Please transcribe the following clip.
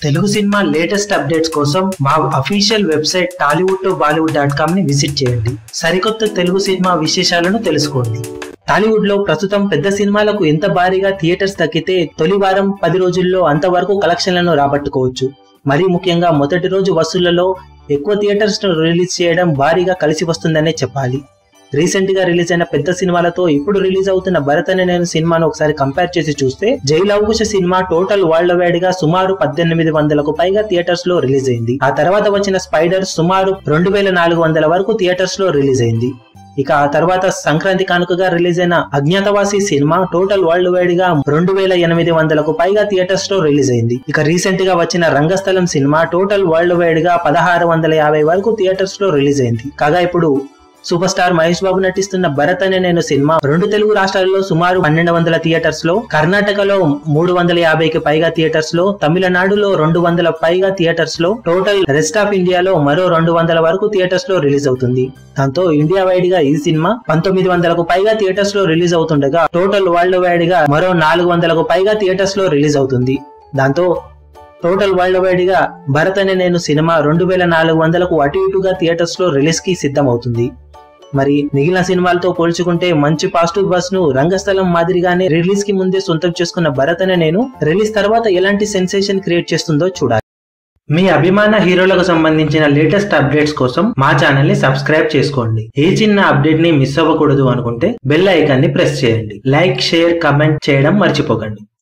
Telugu cinema latest updates కోసం మా official website Tollywood to Bollywood dot com ని విజిట్ చేయండి సరికొత్త తెలుగు సినిమా విశేషాలను తెలుసుకోండి టాలీవుడ్ లో ప్రస్తుతం పెద్ద సినిమాలకు ఎంత భారీగా థియేటర్స్ తగ్గితే తొలి వారం పది రోజుల్లో అంతవరకు కలెక్షన్లను రాబట్టుకోవచ్చు మరీ ముఖ్యంగా మొదటి రోజు వసూళ్లలో ఎక్కువ థియేటర్స్ ను రిలీజ్ చేయడం భారీగా కలిసి వస్తుందనే చెప్పాలి రీసెంట్ గా రిలీజ్ అయిన పెద్ద సినిమాలతో ఇప్పుడు రిలీజ్ అవుతున్న భరత్ అనే నేను సినిమాను ఒకసారి కంపేర్ చేసి చూస్తే Jai Lava Kusa cinema total world wide గా సుమారు పద్దెనిమిది వందలకు పైగా థియేటర్స్ లో రిలీజ్ అయింది ఆ తర్వాత వచ్చిన స్పైడర్ సుమారు రెండు వేల నాలుగు వందల వరకు థియేటర్స్ లో రిలీజ్ అయింది ఇక ఆ తర్వాత సంక్రాంతి కానుకగా రిలీజ్ అయిన Agnyaathavaasi cinema total world wide గా రెండు వేల ఎనిమిది వందలకు పైగా థియేటర్స్ లో రిలీజ్ అయింది ఇక రీసెంట్ గా వచ్చిన Rangasthalam cinema total world wide గా పదహారు వందల యాభై వరకు థియేటర్స్ లో రిలీజ్ అయింది కాగా ఇప్పుడు సూపర్ స్టార్ మహేష్ బాబు నటిస్తున్న భరత్ అనే నేను సినిమా రెండు తెలుగు రాష్ట్రాల్లో సుమారు పన్నెండు వందల థియేటర్స్ లో కర్ణాటకలో మూడు వందల యాభైకి పైగా థియేటర్స్ లో తమిళనాడులో రెండు వందల పైగా థియేటర్స్ లో టోటల్ రెస్ట్ ఆఫ్ ఇండియాలో మరో రెండు వందల వరకు థియేటర్స్ లో రిలీజ్ అవుతుంది దాంతో ఇండియా వైడ్ గా ఈ సినిమా పంతొమ్మిది వందలకు పైగా థియేటర్స్ లో రిలీజ్ అవుతుండగా టోటల్ వరల్డ్ వైడ్ గా మరో నాలుగు వందలకు పైగా థియేటర్స్ లో రిలీజ్ అవుతుంది దాంతో టోటల్ వరల్డ్ వైడ్ గా భరత్ అనే నేను సినిమా రెండు వేల నాలుగు వందలకు అటు ఇటుగా థియేటర్స్ లో రిలీజ్ కి సిద్ధమవుతుంది మరి మిగిలిన సినిమాలతో పోల్చుకుంటే మంచి పాజిటివ్ బస్ ను రంగస్థలం మాదిరిగానే రిలీజ్ కి ముందే సొంతం చేసుకున్న భరత్ అనే నేను రిలీజ్ తర్వాత ఎలాంటి సెన్సేషన్ క్రియేట్ చేస్తుందో చూడాలి మీ అభిమాన హీరోలకు సంబంధించిన లేటెస్ట్ అప్డేట్స్ కోసం మా ఛానల్ ని సబ్స్క్రైబ్ చేసుకోండి ఏ చిన్న అప్డేట్ ని మిస్ అవ్వకూడదు అనుకుంటే బెల్ ఐకాన్ ని ప్రెస్ చేయండి లైక్ షేర్ కమెంట్ చేయడం మర్చిపోకండి